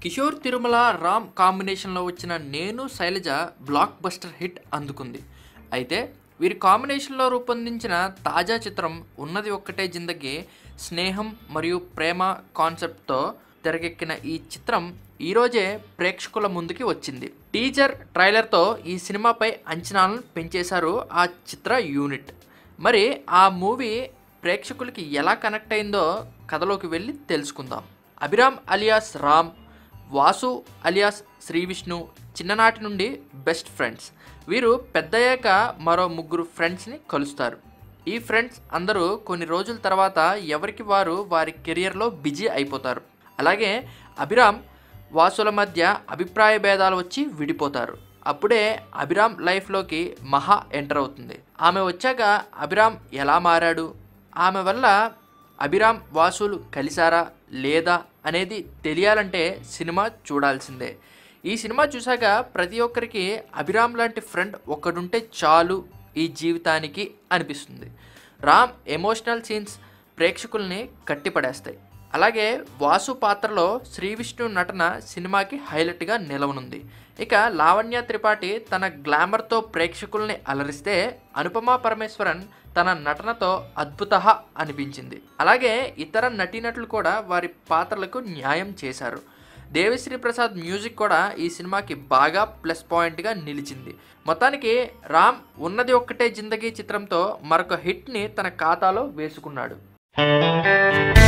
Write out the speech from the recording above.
కిషోర్ తిరుమల రామ్ కాంబినేషన్లో వచ్చిన నేను శైలజ బ్లాక్ బస్టర్ హిట్ అందుకుంది అయితే వీరి కాంబినేషన్లో రూపొందించిన తాజా చిత్రం ఉన్నది ఒక్కటే జిందగీ స్నేహం మరియు ప్రేమ కాన్సెప్ట్తో తెరకెక్కిన ఈ చిత్రం ఈరోజే ప్రేక్షకుల ముందుకి వచ్చింది టీజర్ ట్రైలర్తో ఈ సినిమాపై అంచనాలను పెంచేశారు ఆ చిత్ర యూనిట్ మరి ఆ మూవీ ప్రేక్షకులకి ఎలా కనెక్ట్ అయిందో కథలోకి వెళ్ళి తెలుసుకుందాం అభిరామ్ అలియాస్ రామ్ వాసు అలియాస్ శ్రీ విష్ణు చిన్ననాటి నుండి బెస్ట్ ఫ్రెండ్స్ వీరు పెద్దయ్యాక మరో ముగ్గురు ఫ్రెండ్స్ని కలుస్తారు ఈ ఫ్రెండ్స్ అందరూ కొన్ని రోజుల తర్వాత ఎవరికి వారు వారి కెరియర్లో బిజీ అయిపోతారు అలాగే అభిరామ్ వాసుల మధ్య అభిప్రాయ భేదాలు వచ్చి విడిపోతారు అప్పుడే అభిరామ్ లైఫ్లోకి మహా ఎంటర్ అవుతుంది ఆమె వచ్చాక అభిరామ్ ఎలా మారాడు ఆమె వల్ల అభిరామ్ వాసులు కలిశారా లేదా అనేది తెలియాలంటే సినిమా చూడాల్సిందే ఈ సినిమా చూశాక ప్రతి ఒక్కరికి అభిరామ్ లాంటి ఫ్రెండ్ ఒక్కడుంటే చాలు ఈ జీవితానికి అనిపిస్తుంది రామ్ ఎమోషనల్ సీన్స్ ప్రేక్షకుల్ని కట్టిపడేస్తాయి అలాగే వాసు పాత్రలో శ్రీ విష్ణు నటన సినిమాకి హైలైట్గా నిలవనుంది ఇక లావణ్య త్రిపాఠి తన గ్లామర్తో ప్రేక్షకుల్ని అలరిస్తే అనుపమా పరమేశ్వరన్ తన నటనతో అద్భుత అనిపించింది అలాగే ఇతర నటీనటులు కూడా వారి పాత్రలకు న్యాయం చేశారు దేవిశ్రీ ప్రసాద్ మ్యూజిక్ కూడా ఈ సినిమాకి బాగా ప్లస్ పాయింట్గా నిలిచింది మొత్తానికి రామ్ ఉన్నది ఒక్కటే జిందగీ చిత్రంతో మరొక హిట్ని తన ఖాతాలో వేసుకున్నాడు